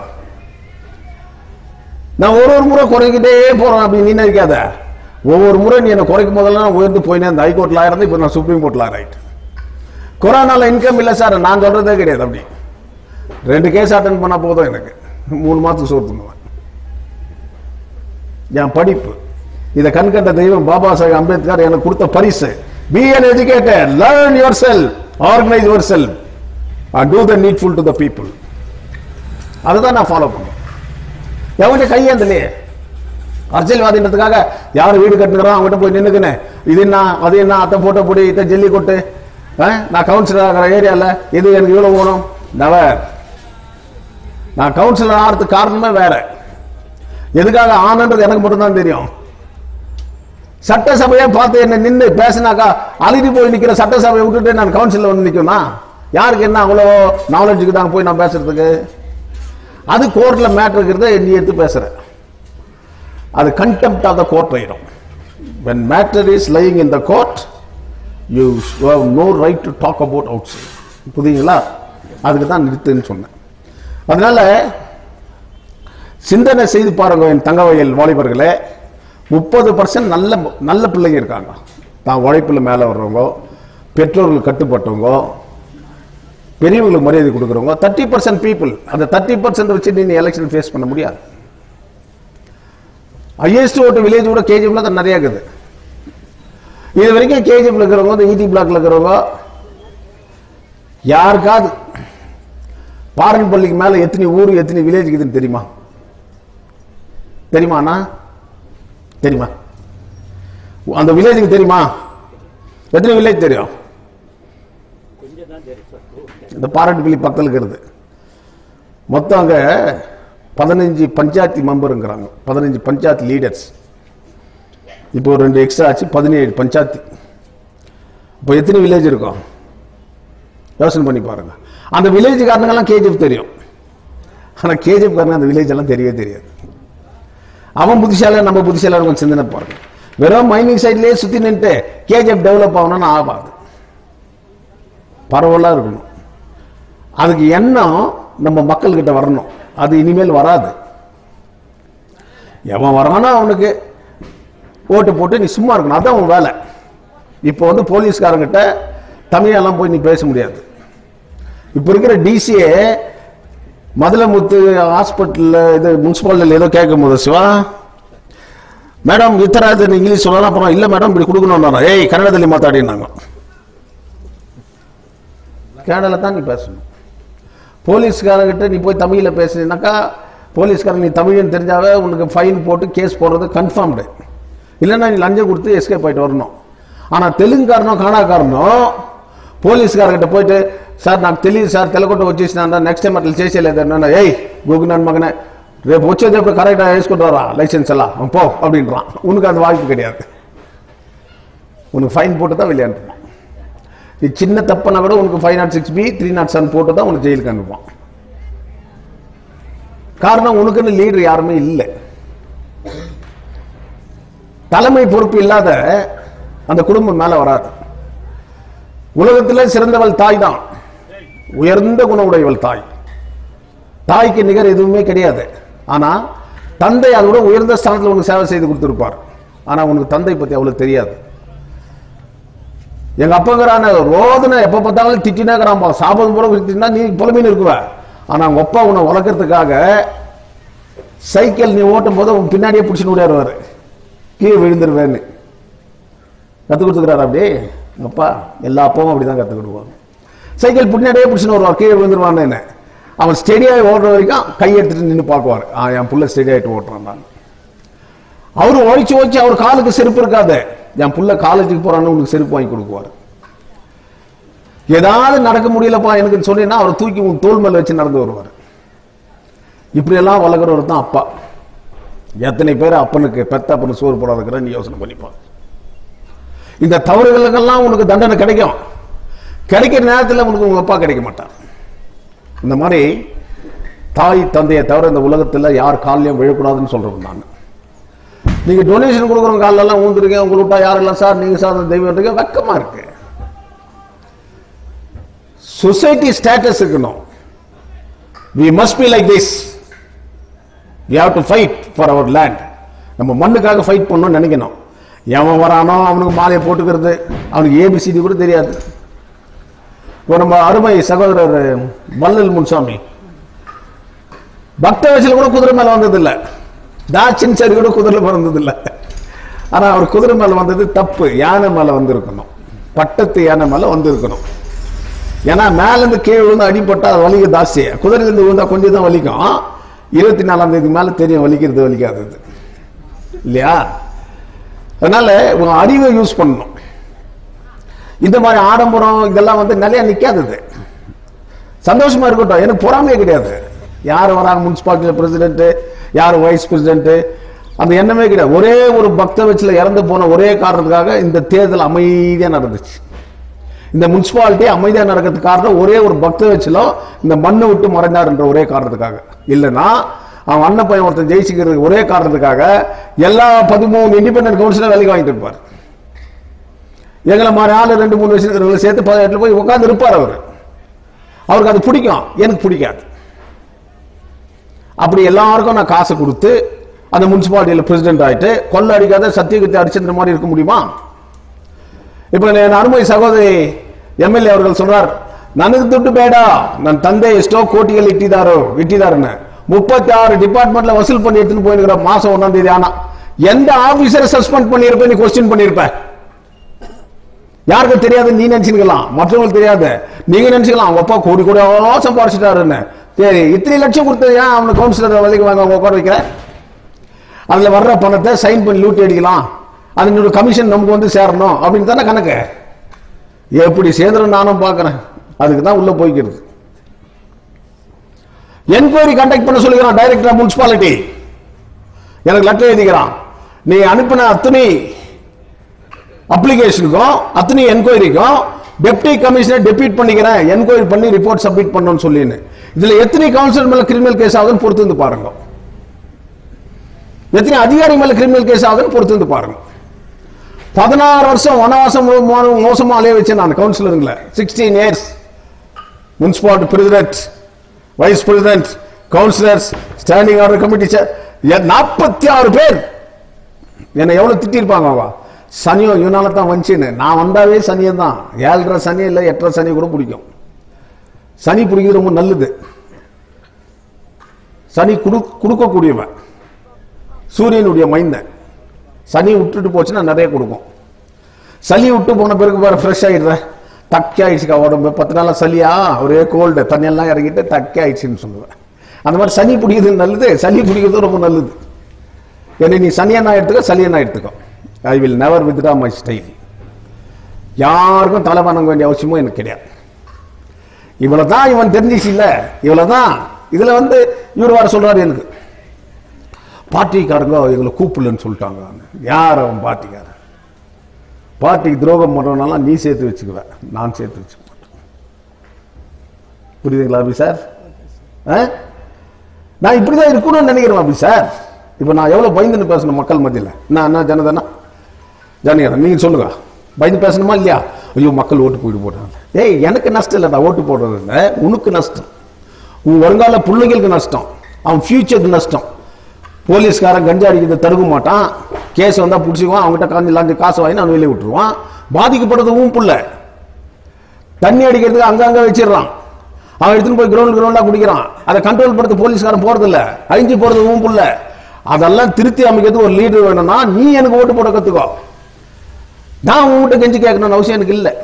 நான் ஒரு ஒரு முறை குறைக்கிட்டே போறேன் அப்படி நீ நினைக்காத ஒவ்வொரு முறை நீ என்ன குறைக்கும் போதெல்லாம் நான் உயர்ந்து போயினே அந்த ஹைகோர்ட்ல ஆயிரம் இப்போ நான் சுப்ரீம் கோர்ட்ல ஆயிட்டு கொரோனால இன்கம் இல்லை சார் நான் சொல்றதே கிடையாது அப்படி ரெண்டு கேஸ் அட்டன் பண்ணா போதும் எனக்கு மூணு மாதத்துக்கு சோறு தின்னுவேன் என் படிப்பு இதை கண்கண்ட தெய்வம் பாபா சாஹேப் அம்பேத்கர் எனக்கு கொடுத்த பரிசு be an educated learn your self organise your self and do the needful to the people அதுதான் நான் ஃபாலோ பண்ணுவேன் எவன்கிட்ட கையேந்தலையே அரசியல்வாதின்றதுக்காக யார் வீடு கட்டுகிறான் அவங்ககிட்ட போய் நின்னுக்குனேன் இது என்ன அது என்ன அத்தை போட்டோ போடி இத்த ஜல்லி கொட்டு ஆ? நான் கவுன்சிலர் ஆகிற ஏரியாவில் இது எனக்கு இவ்வளோ வேணும் நவர் நான் கவுன்சிலர் ஆகிறதுக்கு காரணமே வேற எதுக்காக ஆனன்றது எனக்கு மட்டும்தான் தெரியும் சட்டசபையை பார்த்து என்ன நின்று பேசினாக்கா அழுதி போய் நிக்கிற சட்டசபையை விட்டுட்டு நான் கவுன்சிலில் வந்து நிற்கும்னா யாருக்கு என்ன அவ்வளோ நாலேஜுக்கு தான் போய் நான் பேசுறதுக்கு அது கோர்ட்ல மேட்டர் இருக்கிறத நீ எடுத்து பேசுற அது கண்டெம்ட் ஆஃப் த கோர்ட் ஆயிடும் when matter is lying in the court you have no right to talk about outside புரியுங்களா அதுக்கு தான் நிறுத்துன்னு சொன்னேன் அதனால சிந்தனை செய்து பாருங்க என் தங்கவயல் வாலிபர்களே முப்பது பர்சன்ட் நல்ல நல்ல பிள்ளைங்க இருக்காங்க தான் உழைப்பில் மேலே வர்றவங்க பெற்றோர்கள் கட்டுப்பட்டவங்க பெரியவங்களுக்கு மரியாதை கொடுக்குறவங்க தேர்ட்டி பர்சன்ட் பீப்புள் அந்த தேர்ட்டி பர்சன்ட் வச்சு நீ எலெக்ஷன் ஃபேஸ் பண்ண முடியாது ஹையஸ்ட் ஓட்டு வில்லேஜ் கூட கேஜிஎஃப்ல தான் நிறைய இருக்குது இது வரைக்கும் கேஜிஎஃப்ல இருக்கிறவங்க இந்த ஈடி பிளாக்ல இருக்கிறவங்க யாருக்காவது பாரன் பள்ளிக்கு மேல எத்தனை ஊர் எத்தனை வில்லேஜ் இருக்குதுன்னு தெரியுமா தெரியுமா அண்ணா தெரியுமா அந்த வில்லேஜுக்கு தெரியுமா எத்தனை வில்லேஜ் தெரியும் இந்த பாராட்டுப்பள்ளி பக்கத்தில் இருக்கிறது மொத்தம் அங்க பதினஞ்சு பஞ்சாயத்து மெம்பருங்கிறாங்க பதினஞ்சு பஞ்சாயத்து லீடர்ஸ் இப்போ ஒரு ரெண்டு எக்ஸ்ட்ரா ஆச்சு பதினேழு பஞ்சாயத்து இப்போ எத்தனை வில்லேஜ் இருக்கும் யோசனை பண்ணி பாருங்க அந்த வில்லேஜ் காரணங்கள்லாம் கேஜிஎஃப் தெரியும் ஆனால் கேஜிஎஃப் காரணம் அந்த வில்லேஜ் எல்லாம் தெரியவே தெரியாது அவன் புத்திசாலியா நம்ம புத்திசாலியா கொஞ்சம் சிந்தனை பாருங்க வெறும் மைனிங் சைட்லயே சுத்தி நின்றுட்டு கேஜிஎஃப் டெவலப் ஆகணும்னு ஆகாது பரவலா இருக்கணும் அதுக்கு எண்ணம் நம்ம மக்கள்கிட்ட வரணும் அது இனிமேல் வராது எவன் வரானோ அவனுக்கு ஓட்டு போட்டு நீ சும்மா இருக்கணும் அதான் உன் வேலை இப்போ வந்து போலீஸ்காரங்கிட்ட தமிழெல்லாம் போய் நீ பேச முடியாது இப்போ இருக்கிற டிசிஏ மதுலமுத்து ஹாஸ்பிட்டலில் இது முனிசிபாலிட்டியில் ஏதோ கேட்கும் போது சிவா மேடம் ಈ ಥರ ಇದೆ ಇಂಗ್ಲೀಷ್ சொல்லலாம் அப்புறம் இல்லை மேடம் இப்படி கொடுக்கணும் ஏய் கன்னடದಲ್ಲಿ ಮಾತಾಡಿனாங்க கன்னடால தான் நீ பேசணும் போலீஸ்காரங்கிட்ட நீ போய் தமிழில் பேசுனீனாக்கா போலீஸ்காரன் நீ தமிழ்னு தெரிஞ்சாவே உனக்கு ஃபைன் போட்டு கேஸ் போடுறது கன்ஃபார்ம்டு இல்லைன்னா நீ லஞ்சம் கொடுத்து எஸ்கேப் ஆயிட்டு வரணும் ஆனால் தெலுங்குக்காரனோ கன்னடாக்காரனோ పోలీసుగారిగట్ట పోయితే సార్ నాకు తెలియదు సార్ తెలకొట్ట వచ్చేసిన నెక్స్ట్ టైం అట్లా చేసేలేదు అన్న ఏయ్ గోగు నన్ను మగనే రేపు వచ్చేటప్పుడు కరెక్டாக వేసుకుంటారా லைசன்ஸ் எல்லாம் அவன் போ அப்படின்றான் உனக்கு அந்த வாய்ப்பு கிடையாது உனக்கு ஃபைன் போட்டு தான் வெளியே அனுப்புவான் இது சின்ன தப்புனா கூட உனக்கு five nought six B three nought seven போட்டு தான் உனக்கு ஜெயிலுக்கு அனுப்புவான் காரணம் உனக்குன்னு லீடர் யாருமே இல்லை தலைமை பொறுப்பு இல்லாத அந்த குடும்பம் மேல வராது உலகத்தில் சிறந்தவள் தாய் தான் உயர்ந்த குண உடையவள் தாய் தாய்க்கு நிகர் எதுவுமே கிடையாது ஆனா தந்தை அதோட உயர்ந்த ஸ்தானத்தில் உனக்கு சேவை செய்து கொடுத்திருப்பார் ஆனா உனக்கு தந்தை பத்தி அவ்வளவு தெரியாது எங்க அப்பங்கிறான ரோதனை எப்ப பார்த்தாலும் திட்டினாக்கிறான்பா சாபம் போல திட்டினா நீ புலமைன்னு இருக்குவ ஆனா உங்க அப்பா உன்னை வளர்க்கறதுக்காக சைக்கிள் நீ ஓட்டும் போது உன் பின்னாடியே பிடிச்சின்னு ஓடியாருவாரு கீழே விழுந்துருவேன்னு கற்றுக் கொடுத்துக்கிறாரு அப்படி எங்க அப்பா எல்லா அப்பாவும் அப்படிதான் கற்றுக் கொடுப்பாங்க சைக்கிள் பின்னாடியே பிடிச்சின்னு வருவார் கீழே விழுந்துருவான்னு என்ன அவன் ஸ்டெடியாக ஓடுற வரைக்கும் கை எடுத்துட்டு நின்று பார்க்குவார் ஆ என் புள்ள ஸ்டெடி ஆகிட்டு ஓட்டுறான் நான் அவரு ஒழிச்சு ஒழிச்சு அவர் காலுக்கு செருப்பு இருக்காது என் புள்ள காலேஜுக்கு போறான்னு உனக்கு செருப்பு வாங்கி கொடுக்குவார் ஏதாவது நடக்க முடியலப்பா எனக்கு சொன்னீங்கன்னா அவர் தூக்கி உன் தோல் மேல வச்சு நடந்து வருவார் இப்படியெல்லாம் வளர்க்குறவர் தான் அப்பா எத்தனை பேர் அப்பனுக்கு பெத்த அப்பனுக்கு சோறு போடாதுக்கிற நீ யோசனை பண்ணிப்பான் இந்த தவறுகளுக்கெல்லாம் உனக்கு தண்டனை கிடைக்கும் கிடைக்கிற நேரத்தில் உனக்கு உங்க அப்பா கிடைக்க மாட்டார் இந்த மாதிரி தாய் தந்தையை தவிர இந்த உலகத்தில் யார் காலையும் விழக்கூடாதுன்னு சொல்றது நான் நீங்க டொனேஷன் கொடுக்குற காலெல்லாம் ஊந்துருங்க உங்களை விட்டா யாரெல்லாம் சார் நீங்க சார் அந்த தெய்வம் இருக்கு வெக்கமா இருக்கு சொசைட்டி ஸ்டேட்டஸ் இருக்கணும் we must be like this we have to fight for our land நம்ம மண்ணுக்காக ஃபைட் பண்ணணும்னு நினைக்கணும் எவன் வரானோ அவனுக்கு மாலையை போட்டுக்கிறது அவனுக்கு ஏபிசிடி கூட தெரியாது இப்போ நம்ம அருமை சகோதரர் வள்ளல் முன்சாமி பக்த வயசுல கூட குதிரை மேல வந்தது இல்ல தாச்சின் சரி கூட குதிரை மேல வந்தது இல்ல ஆனா அவர் குதிரை மேல வந்தது தப்பு யானை மேல வந்திருக்கணும் பட்டத்து யானை மேல வந்திருக்கணும் ஏன்னா மேல இருந்து கீழே விழுந்து அடிபட்டா அது வலிக்க ஜாஸ்தி குதிரையில இருந்து விழுந்தா கொஞ்சம் தான் வலிக்கும் இருபத்தி நாலாம் தேதி மேல தெரியும் வலிக்கிறது வலிக்காதது இல்லையா அதனால உங்க அறிவை யூஸ் பண்ணணும் இந்த மாதிரி ஆடம்பரம் இதெல்லாம் வந்து நிலையா நிக்காதது சந்தோஷமா இருக்கட்டும் எனக்கு பொறாமையே கிடையாது யார் வராங்க முனிசிபாலிட்டியில் பிரசிடென்ட் யார் வைஸ் பிரசிடென்ட் அந்த எண்ணமே கிடையாது ஒரே ஒரு பக்த வச்சுல இறந்து போன ஒரே காரணத்துக்காக இந்த தேர்தல் அமைதியா நடந்துச்சு இந்த முனிசிபாலிட்டி அமைதியா நடக்கிறதுக்கு காரணம் ஒரே ஒரு பக்த வச்சுல இந்த மண்ணை விட்டு மறைந்தார் என்ற ஒரே காரணத்துக்காக இல்லைன்னா அவன் அண்ணன் பையன் ஒருத்தன் ஜெயிச்சுக்கிறதுக்கு ஒரே காரணத்துக்காக எல்லா பதிமூணு இண்டிபெண்டன்ட் கவுன்சிலும் வேலைக்கு வாங்கிட்டு இருப்பார் எங்களை மாதிரி ஆளு ரெண்டு மூணு வருஷம் சேர்த்து பதினெட்டுல போய் உட்கார்ந்து இருப்பார் அவர் அவருக்கு அது பிடிக்கும் எனக்கு பிடிக்காது அப்படி எல்லாருக்கும் நான் காசு கொடுத்து அந்த முனிசிபாலிட்டியில் பிரசிடென்ட் ஆயிட்டு கொள்ள அடிக்காத சத்தியகத்தை அடிச்சிருந்த மாதிரி இருக்க முடியுமா இப்ப என் அருமை சகோதரி எம்எல்ஏ அவர்கள் சொல்றார் ನನಗೆ ದುಡ್ಡು ಬೇಡ ನನ್ನ ತಂದೆ ಎಷ್ಟೋ ಕೋಟಿಗಳು ಇಟ್ಟಿದ್ದಾರೋ ಇಟ್ಟಿದ್ದಾರನ್ನ முப்பத்தி ஆறு டிபார்ட்மெண்ட்ல வசூல் பண்ணி எடுத்துன்னு போயிருக்கிற மாசம் ஒன்னாம் தேதி ஆனா எந்த ஆபீசரை சஸ்பெண்ட் பண்ணிருப்ப நீ கொஸ்டின் பண்ணிருப்ப யாருக்கு தெரியாது நீ நினைச்சுக்கலாம் மற்றவங்களுக்கு தெரியாது நீங்க நினைச்சுக்கலாம் அவங்க அப்பா கோடி கோடி சம்பாரிச்சிட்டாருன்னு சரி இத்தனை லட்சம் கொடுத்தது ஏன் அவனை கவுன்சிலர் வேலைக்கு வாங்க உட்கார வைக்கிற அதுல வர்ற பணத்தை சைன் பண்ணி லூட்டி அடிக்கலாம் அதனோட கமிஷன் நமக்கு வந்து சேரணும் அப்படின்னு தானே கணக்கு எப்படி சேர்ந்துரும் நானும் பார்க்கறேன் அதுக்கு தான் உள்ள போய்க்கிறது என்கொயரி கண்டக்ட் பண்ண சொல்லுகிறான் டைரக்டர் ஆஃப் முனிசிபாலிட்டி எனக்கு லெட்டர் எழுதிக்கிறான் நீ அனுப்பின அத்தனை அப்ளிகேஷனுக்கும் அத்தனை என்கொயரிக்கும் டெப்டி கமிஷனர் டெபியூட் பண்ணிக்கிறேன் என்கொயரி பண்ணி ரிப்போர்ட் சப்மிட் பண்ணணும்னு சொல்லின்னு இதுல எத்தனை கவுன்சிலர் மேல கிரிமினல் கேஸ் ஆகுதுன்னு பொறுத்து வந்து பாருங்க எத்தனை அதிகாரி மேல கிரிமினல் கேஸ் ஆகுதுன்னு பொறுத்து வந்து பாருங்க பதினாறு வருஷம் வனவாசம் மோ- மோ- மோசமா அலைய வச்சேன் நான் கவுன்சிலருங்கள sixteen years municipality president vice president councillors standing order committee நாற்பத்தி ஆறு பேர் என்னை எவ்வளவு திட்டிருப்பாங்க அவ சனியும் இவனால தான் வந்துச்சுன்னு நான் வந்தாவே சனியை தான் ஏழரை சனி இல்லை எட்டரை சனி கூட பிடிக்கும் சனி பிடிக்கிறது ரொம்ப நல்லது சனி குடு கொடுக்கக்கூடியவன் சூரியனுடைய மைந்தன் சனி விட்டுட்டு போச்சுன்னா நிறைய கொடுக்கும் சளி விட்டு போன பிறகு வேற ஃப்ரெஷ் ஆயிடுறேன் தக்கி ஆயிடுச்சுக்கா உடம்பு பத்து நாளா சளியா ஒரே கோல்டு தண்ணியெல்லாம் இறங்கிட்டு தக்கி ஆயிடுச்சுன்னு சொல்லுவேன் அந்த மாதிரி சனி பிடிக்கிறது நல்லது சளி பிடிக்கிறது ரொம்ப நல்லது என்னை நீ சனியனா எடுத்துக்கோ சளியனா எடுத்துக்கோ I will never withdraw my style யாருக்கும் தலை வணங்க வேண்டிய அவசியமும் எனக்கு கிடையாது இவ்வளவு தான் இவன் தெரிஞ்சிச்சு இல்ல இவ்வளவு தான் இதுல வந்து இவர் வர சொல்றாரு எனக்கு பார்ட்டிக்காரங்க எங்களை கூப்பிடலன்னு சொல்லிட்டாங்க யார் அவன் பார்ட்டிக்காரன் பார்ட்டிக்கு துரோகம் பண்றவனால நீ சேர்த்து வச்சுக்குவ நான் சேர்த்து வச்சுக்க மாட்டேன் புரியுதுங்களா அபி சார் ஆ? நான் இப்படிதான் இருக்கணும்னு நினைக்கிறேன் அபி சார் இப்போ நான் எவ்வளவு பயந்துன்னு பேசணும் மக்கள் மத்தியில் நான் என்ன ஜனதானா ஜனகரன் நீங்க சொல்லுங்க பயந்து பேசணுமா இல்லையா ஐயோ மக்கள் ஓட்டு போயிட்டு போடுறாங்க ஏய் எனக்கு நஷ்டம் இல்லைடா ஓட்டு போடுறது இல்ல, உனக்கு நஷ்டம் உன் வருங்கால பிள்ளைங்களுக்கு நஷ்டம் அவன் ஃபியூச்சருக்கு நஷ்டம் போலீஸ்காரன் கஞ்சா அடிக்கிறத தடுக்க மாட்டான் கேஸ் வந்தா பிடிச்சிக்குவான் அவங்ககிட்ட காஞ்சி லாஞ்சி காசு வாங்கி அவன் வெளியே விட்டுருவான் பாதிக்கப்படுறது உன் புள்ள தண்ணி அடிக்கிறதுக்கு அங்கங்க வச்சிடுறான் அவன் எடுத்துன்னு போய் கிரவுண்ட் கிரவுண்டா குடிக்கிறான் அதை கண்ட்ரோல் படுத்த போலீஸ்காரன் போறது இல்ல அழிஞ்சு போறது உன் புள்ள அதெல்லாம் திருத்தி அமைக்கிறதுக்கு ஒரு லீடர் வேணும்னா நீ எனக்கு ஓட்டு போட கத்துக்கோ நான் உங்ககிட்ட கெஞ்சி கேட்கணும்னு அவசியம் எனக்கு இல்லை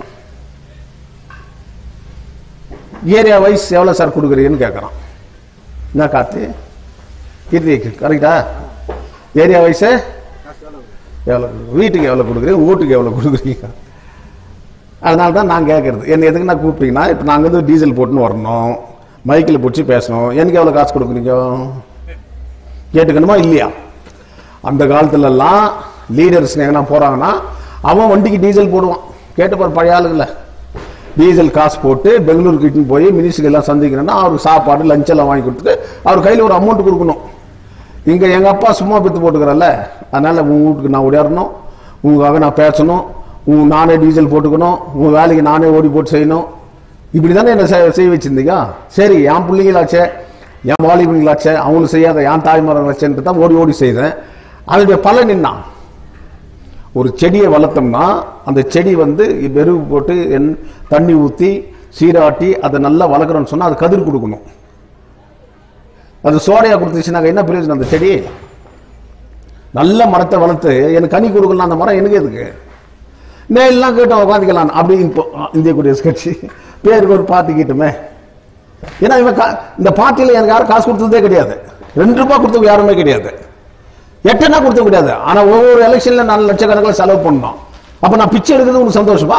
ஏரியா வைஸ் எவ்வளோ சார் கொடுக்குறீங்கன்னு கேட்குறான் என்ன காத்து கீர்த்தி கரெக்டா ஏரியா வைஸு எவ்வளோ வீட்டுக்கு எவ்வளோ கொடுக்குறீங்க ஓட்டுக்கு எவ்வளோ கொடுக்குறீங்க அதனால தான் நான் கேட்குறது என்ன எதுக்கு நான் கூப்பிட்டீங்கன்னா இப்போ நாங்கள் வந்து டீசல் போட்டுன்னு வரணும் மைக்கில் பிடிச்சி பேசணும் எனக்கு எவ்வளோ காசு கொடுக்குறீங்க கேட்டுக்கணுமா இல்லையா அந்த காலத்துலலாம் லீடர்ஸ் எங்கன்னா போகிறாங்கன்னா அவன் வண்டிக்கு டீசல் போடுவான் கேட்டு பாரு பழைய ஆளுங்கள டீசல் காசு போட்டு பெங்களூருக்கு இட்டுன்னு போய் மினிஸ்டர் எல்லாம் சந்திக்கணும்னா அவருக்கு சாப்பாடு லஞ்ச் எல்லாம் வாங்கி கொடுத்துட்டு அவர் கையில் ஒரு அமௌண்ட் கொடுக்கணும் இங்கே எங்கள் அப்பா சும்மா பித்து போட்டுக்கிறல்ல அதனால் உன் வீட்டுக்கு நான் ஓடியாரணும் உங்களுக்காக நான் பேசணும் உன் நானே டீசல் போட்டுக்கணும் உன் வேலைக்கு நானே ஓடி போட்டு செய்யணும் இப்படி தானே என்ன செய் செய்ய வச்சிருந்தீங்க சரி என் பிள்ளைங்களாச்சே என் வாலிபங்களாச்சே அவங்களுக்கு செய்யாத என் தாய்மார்களாச்சேன்ட்டு தான் ஓடி ஓடி செய்தேன் அதனுடைய பலன் என்ன ஒரு செடியை வளர்த்தோம்னா அந்த செடி வந்து வெறுவு போட்டு என் தண்ணி ஊற்றி சீராட்டி அதை நல்லா வளர்க்குறோன்னு சொன்னால் அது கதிர் கொடுக்கணும் அது சோடையா கொடுத்துச்சுனாக்க என்ன பிரயோஜனம் அந்த செடி நல்ல மரத்தை வளர்த்து எனக்கு கனி கொடுக்கலாம் அந்த மரம் எனக்கு எதுக்கு எல்லாம் கேட்டோம் உட்காந்துக்கலாம் அப்படி இப்போ இந்திய குடியரசு கட்சி பேருக்கு ஒரு பார்ட்டி கிட்டுமே ஏன்னா இவன் கா- இந்த பார்ட்டியில் எனக்கு யாரும் காசு கொடுத்ததே கிடையாது ரெண்டு ரூபாய் கொடுத்தவங்க யாருமே கிடையாது எட்டனா கொடுத்த கிடையாது ஆனா ஒவ்வொரு எலெக்ஷன்ல நாலு லட்சக்கணக்கில் செலவு பண்ணோம் அப்ப நான் பிச்சை எடுக்கிறது உனக்கு சந்தோஷமா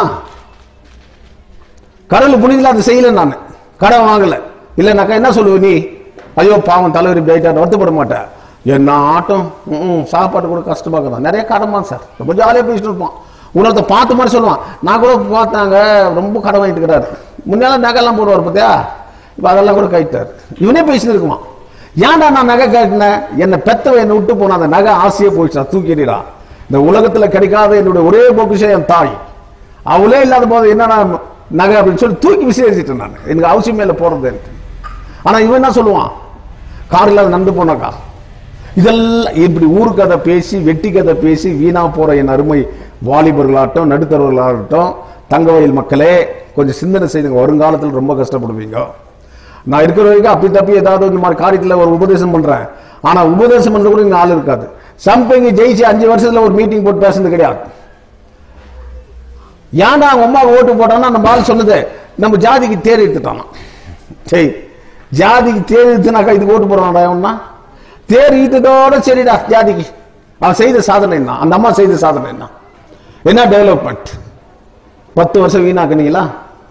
கடவுள் புனிதில் அதை செய்யல நான் கடன் வாங்கல இல்லைனாக்கா என்ன சொல்லுவ நீ ஐயோ பாவம் தலைவர் இப்படி ஆயிட்டார் வருத்தப்பட மாட்டேன் என்ன ஆட்டம் ம், சாப்பாடு கூட கஷ்டமாக்குதான் நிறைய கடமா சார் ரொம்ப ஜாலியாக பேசிட்டு இருப்பான் உன்னொருத்த பார்த்த மாதிரி சொல்லுவான் நான் கூட பார்த்தாங்க ரொம்ப கடன் வாங்கிட்டு இருக்கிறாரு முன்னால நகைலாம் போடுவார் பார்த்தியா இப்போ அதெல்லாம் கூட கைட்டார் இவனே பேசிட்டு இருக்குவான் ஏன்டா நான் நகை கேட்டினேன் என்னை பெத்தவ என்னை விட்டு போன அந்த நகை ஆசையே போயிடுச்சா தூக்கிடுடா இந்த உலகத்துல கிடைக்காத என்னுடைய ஒரே பொக்கிஷம் என் தாய் அவளே இல்லாத போது என்னன்னா நகை அப்படின்னு சொல்லி தூக்கி விசேஷிட்டேன் நான் எனக்கு அவசியமே இல்லை போறது ஆனா இவன் என்ன சொல்லுவான் கார் இல்லாத நடந்து போனாக்கா இதெல்லாம் இப்படி ஊரு கதை பேசி வெட்டி கதை பேசி வீணா போற என் அருமை வாலிபர்களாகட்டும் நடுத்தரவர்களாகட்டும் தங்கவயல் மக்களே கொஞ்சம் சிந்தனை செய்யுங்க வருங்காலத்தில் ரொம்ப கஷ்டப்படுவீங்க நான் இருக்கிற வரைக்கும் அப்படி தப்பி ஏதாவது இந்த மாதிரி காரியத்தில் ஒரு உபதேசம் பண்றேன் ஆனா உபதேசம் பண்ற கூட இங்க ஆள் இருக்காது சம்பிங்க ஜெயிச்சு அஞ்சு வருஷத்துல ஒரு மீட்டிங் போட்டு பேசுறது கிடையாது ஏன்டா அவங்க அம்மா ஓட்டு போட்டான்னா நம்ம ஆள் சொல்லுது நம்ம ஜாதிக்கு தேர் எடுத்துட்டானா சரி ஜாதிக்கு தேர் எடுத்துனாக்கா இதுக்கு ஓட்டு போடுறான்டா அவன்னா தேர் ஈட்டத்தோட சரிடா ஜாதிக்கு அவன் செய்த சாதனை என்ன அந்த அம்மா செய்த சாதனை என்ன என்ன டெவலப்மெண்ட் பத்து வருஷம் வீணாக்குனீங்களா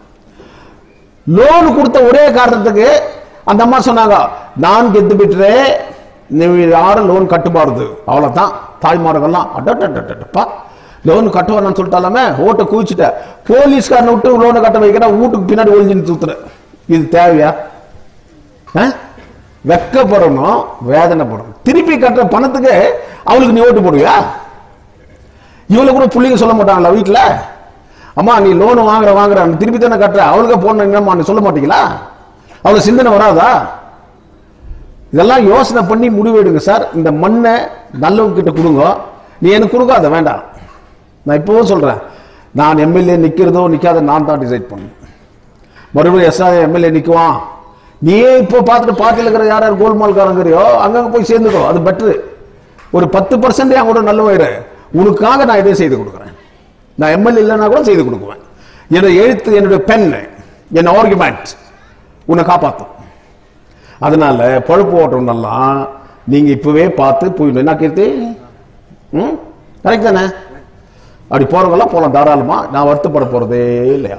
லோன் கொடுத்த ஒரே காரணத்துக்கு அந்த அம்மா சொன்னாங்க நான் கெத்து ಬಿಟ್ರೆ ನೀವು யாரும் லோன் கட்டுப்பாருது அவ்வளவுதான் தாய்மார்கள்லாம் அடட்டப்பா லோன் கட்டுவான்னு சொல்லிட்டாலுமே ஓட்டை குவிச்சுட்ட போலீஸ்காரனை விட்டு லோனை கட்ட வைக்கிற வீட்டுக்கு பின்னாடி ஒளிஞ்சுன்னு சுத்துற இது தேவையா ஆ? வெக்கப்படணும் வேதனைப்படணும் திருப்பி கட்டுற பணத்துக்கு அவளுக்கு நீ ஓட்டு போடுவியா இவளுக்கு கூட புள்ளிங்க சொல்ல மாட்டாங்களா வீட்டுல அம்மா நீ லோன் வாங்குற வாங்குற நீ திருப்பி தானே கட்டுற அவளுக்கு போன என்னம்மா நீ சொல்ல மாட்டீங்களா அவளுக்கு சிந்தனை வராதா இதெல்லாம் யோசனை பண்ணி முடிவெடுங்க சார் இந்த மண்ணை நல்லவங்க கிட்ட கொடுங்க நீ எனக்கு கொடுக்காத வேண்டாம் நான் இப்பவும் சொல்றேன் நான் எம்எல்ஏ நிக்கிறதோ நிக்காத நான் தான் டிசைட் பண்ணணும் மறுபடியும் எஸ்ஆ எம்எல்ஏ நிக்குவான் நீயே இப்போ பார்த்துட்டு பார்ட்டியில் இருக்கிற யார் யார் கோல்மால்காரங்கிறியோ அங்கங்க போய் சேர்ந்துக்கோ அது பெட்ரு ஒரு பத்து பர்சன்ட் என் கூட நல்ல வயிறு உனக்காக நான் இதை செய்து கொடுக்குறேன் நான் எம்எல்ஏ இல்லைன்னா கூட செய்து கொடுக்குவேன் என்னுடைய எழுத்து என்னுடைய பென் என் ஆர்குமெண்ட் உன்னை காப்பாற்றும் அதனால பழுப்பு ஓட்டம்லாம் நீங்க இப்பவே பார்த்து போயிடணும் என்ன கீர்த்தி ம் கரெக்ட் தானே அப்படி போறவங்கெல்லாம் போகலாம் தாராளமா நான் வருத்தப்பட போறதே இல்லையா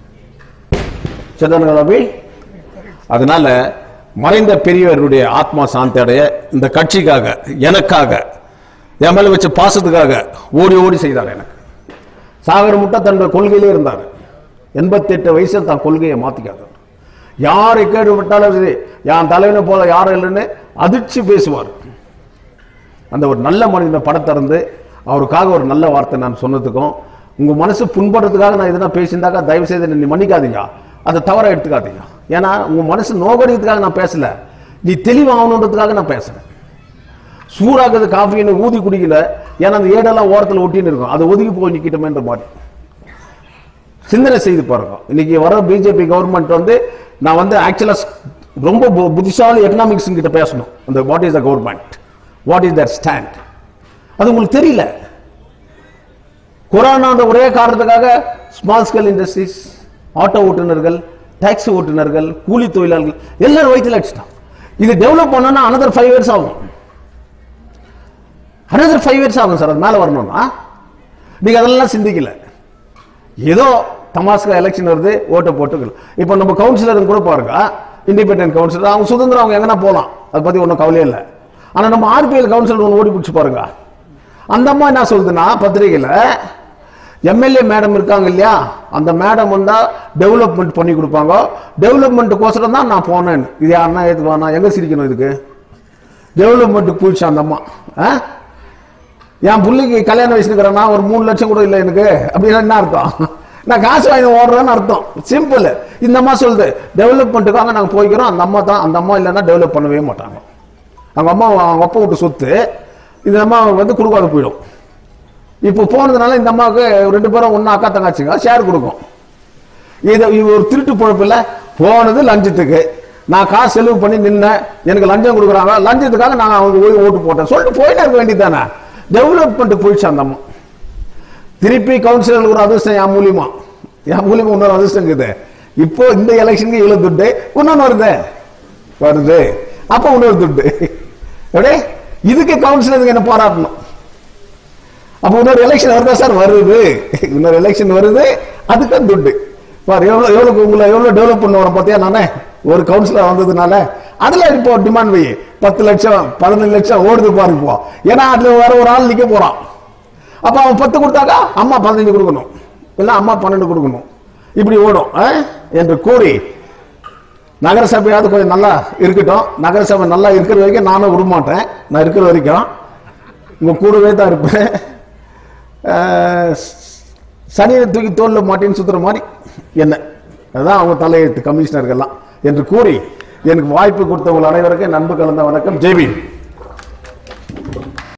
சரிதானுங்க ரவி அதனால மறைந்த பெரியவருடைய ஆத்மா சாந்தி அடைய இந்த கட்சிக்காக எனக்காக என் மேல வச்ச பாசத்துக்காக ஓடி ஓடி செய்தார் எனக்கு சாகர் முட்டை தன்னுடைய கொள்கையிலே இருந்தார் எண்பத்தெட்டு வயசில் தான் கொள்கையை மாத்திக்காதவர் யாரை கேடுபட்டாலும் சரி என் தலைவனை போல யாரும் இல்லைன்னு அதிர்ச்சி பேசுவார் அந்த ஒரு நல்ல மனிதனை படத்திறந்து அவருக்காக ஒரு நல்ல வார்த்தை நான் சொன்னதுக்கும் உங்க மனசு புண்படுறதுக்காக நான் எதனா பேசியிருந்தாக்கா தயவு செய்து என்னை மன்னிக்காதீங்க அதை தவற எடுத்துக்காதீங்க ஏன்னா உங்க மனசு நோகடிக்கிறதுக்காக நான் பேசல நீ தெளிவாகணுன்றதுக்காக நான் பேசுறேன் சூடாக்குது காஃபின்னு ஊதி குடிக்கல ஏன்னா அந்த ஏடெல்லாம் ஓரத்தில் ஒட்டின்னு இருக்கும் அதை ஒதுக்கி போய் நிக்கிட்டோமேன்ற மாதிரி சிந்தனை செய்து பாருங்க இன்னைக்கு வர பிஜேபி கவர்மெண்ட் வந்து நான் வந்து ஆக்சுவலா ரொம்ப பு- புத்திசாலி எக்கனாமிக்ஸ் கிட்ட பேசணும் அந்த what is the government what is that stand அது உங்களுக்கு தெரியல கொரோனான்ற ஒரே காரணத்துக்காக ஸ்மால் ஸ்கேல் இண்டஸ்ட்ரீஸ் ஆட்டோ ஓட்டுநர்கள் டாக்ஸி ஓட்டுநர்கள் கூலி தொழிலாளர்கள் எல்லாரும் வயிற்றுல அடிச்சிட்டான் இது டெவலப் பண்ணணும்னா அனதர் ஃபைவ் இயர்ஸ் ஆகும் அனதர் ஃபைவ் இயர்ஸ் ஆகும் சார் அது மேலே வரணும்னா நீங்க அதெல்லாம் சிந்திக்கல ஏதோ தமாஸ்கா எலெக்ஷன் வருது ஓட்டை போட்டுக்கலாம் இப்போ நம்ம கவுன்சிலர் கூட பாருங்க இண்டிபெண்டன்ட் கவுன்சிலர் அவங்க சுதந்திரம் அவங்க எங்கன்னா போகலாம் அதை பத்தி ஒன்றும் கவலையே இல்லை ஆனா நம்ம ஆர்பிஎல் கவுன்சிலர் ஒன்று ஓடி பிடிச்சி பாருங்க அந்த அம்மா என்ன சொல்லுதுன்னா பத்திரிகையில் எம்எல்ஏ மேடம் இருக்காங்க இல்லையா அந்த மேடம் வந்தா டெவலப்மெண்ட் பண்ணி கொடுப்பாங்க டெவலப்மெண்ட்டுக்கோசரம் தான் நான் போனேன் இது யாருன்னா ஏற்றுவானா எங்க சிரிக்கணும் இதுக்கு டெவலப்மெண்ட்டுக்கு போயிடுச்சு அந்த அம்மா ஆ? என் பிள்ளைக்கு கல்யாணம் வயசுக்கிறேன்னா ஒரு மூணு லட்சம் கூட இல்லை எனக்கு அப்படின்னா என்ன அர்த்தம் நான் காசு வாங்கி ஓடுறேன்னு அர்த்தம் சிம்பிள் இந்த அம்மா சொல்லுது டெவலப்மெண்ட்டுக்காக நாங்கள் போய்க்கிறோம் அந்த அம்மா தான் அந்த அம்மா இல்லைன்னா டெவலப் பண்ணவே மாட்டாங்க அவங்க அம்மா அவங்க அப்பா விட்டு சொத்து இந்த அம்மா வந்து கொடுக்காத போயிடும் இப்போ போனதுனால இந்த அம்மாவுக்கு ரெண்டு பேரும் ஒண்ணு அக்கா தங்காச்சுங்க ஷேர் கொடுக்கும் இது இது ஒரு திருட்டு பொழப்பு இல்ல போனது லஞ்சத்துக்கு நான் காசு செலவு பண்ணி நின்னேன் எனக்கு லஞ்சம் கொடுக்குறாங்க லஞ்சத்துக்காக நான் அவங்க போய் ஓட்டு போட்டேன் சொல்லிட்டு போயிட்டே இருக்க வேண்டியதானே டெவலப்மெண்ட் போயிடுச்சு அந்த அம்மா திருப்பி கவுன்சிலருக்கு ஒரு அதிர்ஷ்டம் என் மூலியமா என் மூலியமா இன்னொரு அதிர்ஷ்டம் இருக்குது இப்போ இந்த எலெக்ஷனுக்கு இவ்வளவு துட்டு இன்னொன்னு வருது வருது அப்ப இன்னொரு துட்டு அப்படியே இதுக்கு கவுன்சிலருக்கு என்ன போராட்டணும் அப்போ இன்னொரு எலெக்ஷன் வருதா சார் வருது இன்னொரு எலெக்ஷன் வருது அதுக்கு துட்டு பாரு எவ்வளவு எவ்வளவு உங்களை எவ்வளவு டெவலப் பண்ண வரோம் பார்த்தியா நானே ஒரு கவுன்சிலர் வந்ததுனால அதுல இப்போ டிமாண்ட் வை பத்து லட்சம் பதினஞ்சு லட்சம் ஓடுது பாரு இப்போ ஏன்னா அதுல வேற ஒரு ஆள் நிக்க போறான் அப்ப அவன் பத்து கொடுத்தாக்கா அம்மா பதினஞ்சு கொடுக்கணும் இல்ல அம்மா பன்னெண்டு கொடுக்கணும் இப்படி ஓடும் ஆ? என்று கூறி நகரசபையாவது கொஞ்சம் நல்லா இருக்கட்டும் நகரசபை நல்லா இருக்கிற வரைக்கும் நானும் விட மாட்டேன் நான் இருக்கிற வரைக்கும் உங்க கூடவே தான் இருப்பேன் அஹ், சனியை தூக்கி தோல்ல மாட்டேன்னு சுத்துற மாதிரி என்ன அதுதான் அவங்க தலையெழுத்து கமிஷனர்கள்லாம் என்று கூறி எனக்கு வாய்ப்பு கொடுத்தவங்க அனைவருக்கும் நண்பு கலந்த வணக்கம் ஜெய்பீன்